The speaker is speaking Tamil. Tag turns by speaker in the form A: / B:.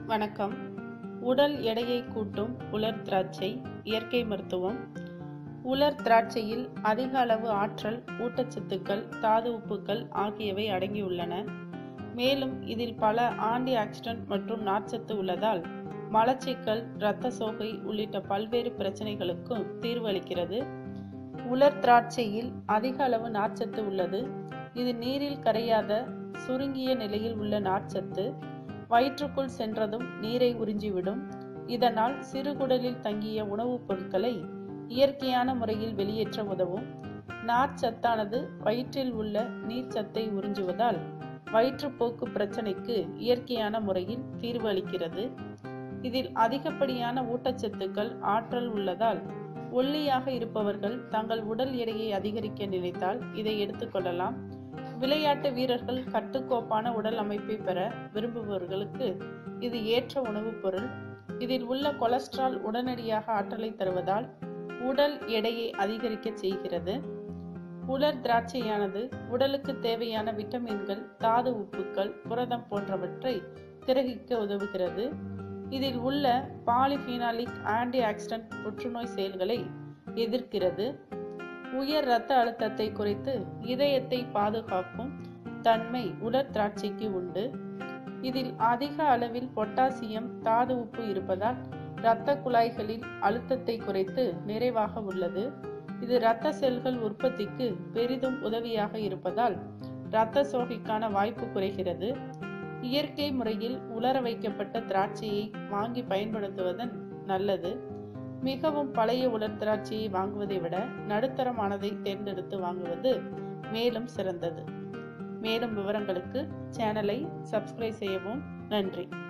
A: வணக்கம் உடல் எடையை கூட்டும் உலர் திராட்சை இயற்கை மருத்துவம் உலர் திராட்சையில் அதிக அளவு ஆற்றல் ஊட்டச்சத்துக்கள் தாது உப்புக்கள் ஆகியவை அடங்கியுள்ளன மேலும் இதில் பல ஆன்டி ஆக்சிடென்ட் மற்றும் நார்ச்சத்து உள்ளதால் மலச்சிக்கல் இரத்த சோகை உள்ளிட்ட பல்வேறு பிரச்சனைகளுக்கும் தீர்வு அளிக்கிறது உலர் திராட்சையில் அதிக அளவு நார்ச்சத்து உள்ளது இது நீரில் கரையாத சுருங்கிய நிலையில் உள்ள நார்ச்சத்து வயிற்றுக்குள் சென்றதும் நீரை உறிஞ்சிவிடும் இதனால் சிறுகுடலில் தங்கிய உணவுப் பொருட்களை இயற்கையான முறையில் வெளியேற்ற உதவும் நார்ச்சத்தானது வயிற்றில் உள்ள நீர்ச்சத்தை உறிஞ்சுவதால் வயிற்றுப்போக்கு பிரச்சனைக்கு இயற்கையான முறையில் தீர்வு அளிக்கிறது இதில் அதிகப்படியான ஊட்டச்சத்துக்கள் ஆற்றல் உள்ளதால் ஒல்லியாக இருப்பவர்கள் தங்கள் உடல் எடையை அதிகரிக்க நினைத்தால் இதை எடுத்துக்கொள்ளலாம் விளையாட்டு வீரர்கள் கட்டுக்கோப்பான உடல் அமைப்பை பெற விரும்புபவர்களுக்கு இது ஏற்ற உணவுப் பொருள் இதில் உள்ள கொலஸ்ட்ரால் உடனடியாக ஆற்றலை தருவதால் உடல் எடையை அதிகரிக்க செய்கிறது உலர் திராட்சையானது உடலுக்கு தேவையான விட்டமின்கள் தாது உப்புக்கள் புரதம் போன்றவற்றை கிரகிக்க உதவுகிறது இதில் உள்ள பாலிஃபினாலிக் ஆன்டி ஆக்சிடென்ட் புற்றுநோய் செயல்களை எதிர்க்கிறது உயர் இரத்த அழுத்தத்தை குறைத்து இதயத்தை பாதுகாக்கும் தன்மை உலர் திராட்சைக்கு உண்டு இதில் அதிக அளவில் பொட்டாசியம் தாது உப்பு இருப்பதால் இரத்த குழாய்களில் அழுத்தத்தை குறைத்து நிறைவாக உள்ளது இது இரத்த செல்கள் உற்பத்திக்கு பெரிதும் உதவியாக இருப்பதால் இரத்த சோகைக்கான வாய்ப்பு குறைகிறது இயற்கை முறையில் உலர வைக்கப்பட்ட திராட்சையை வாங்கி பயன்படுத்துவதன் நல்லது மிகவும் பழைய உலர் திராட்சையை வாங்குவதை விட நடுத்தரமானதை தேர்ந்தெடுத்து வாங்குவது மேலும் சிறந்தது மேலும் விவரங்களுக்கு சேனலை சப்ஸ்கிரைப் செய்யவும் நன்றி